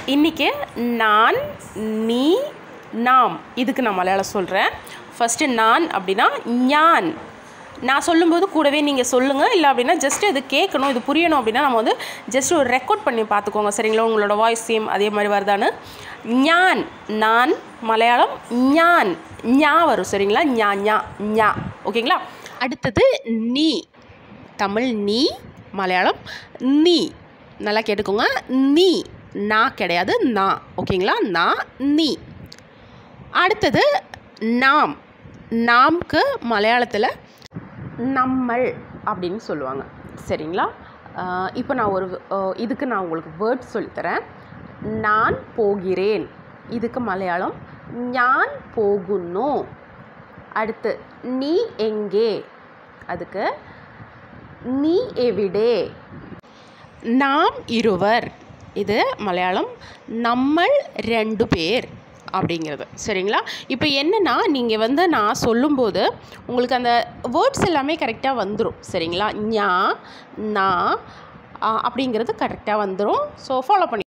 இன்றைக்கி நான் நீ நாம் இதுக்கு நான் மலையாளம் சொல்கிறேன் ஃபஸ்ட்டு நான் அப்படின்னா ஞான் நான் சொல்லும்போது கூடவே நீங்கள் சொல்லுங்கள் இல்லை அப்படின்னா ஜஸ்ட் இது கேட்கணும் இது புரியணும் அப்படின்னா நம்ம வந்து ஜஸ்ட் ஒரு ரெக்கார்ட் பண்ணி பார்த்துக்கோங்க சரிங்களா உங்களோட வாய்ஸ் சேம் அதே மாதிரி வருதான்னு ஞான் நான் மலையாளம் ஞான் ஞா வரும் சரிங்களா ஞா ஞா ஞா ஓகேங்களா அடுத்தது நீ தமிழ் நீ மலையாளம் நீ நல்லா கேட்டுக்கோங்க நீ நான் கிடையாது நான் ஓகேங்களா நான் நீ அடுத்தது நாம் நாம்க்கு மலையாளத்தில் நம்மள் அப்படின்னு சொல்லுவாங்க சரிங்களா ஆஹ் இப்போ நான் ஒரு ஆஹ் இதுக்கு நான் உங்களுக்கு வேர்ட் சொல்லித்தரேன் நான் போகிறேன் இதுக்கு மலையாளம் ஞான் போகுന്നു அடுத்து நீ எங்கே அதுக்கு நீ எவிடே நாம் இருவர் இது மலையாளம் நம்மள் ரெண்டு பேர் அப்படிங்கிறது சரிங்களா இப்போ என்னென்னா நீங்கள் வந்து நான் சொல்லும்போது உங்களுக்கு அந்த வேர்ட்ஸ் எல்லாமே கரெக்டாக வந்துடும் சரிங்களா ஞா நா ஆ, அப்படிங்கிறது கரெக்டாக வந்துடும் ஸோ ஃபாலோ பண்ணி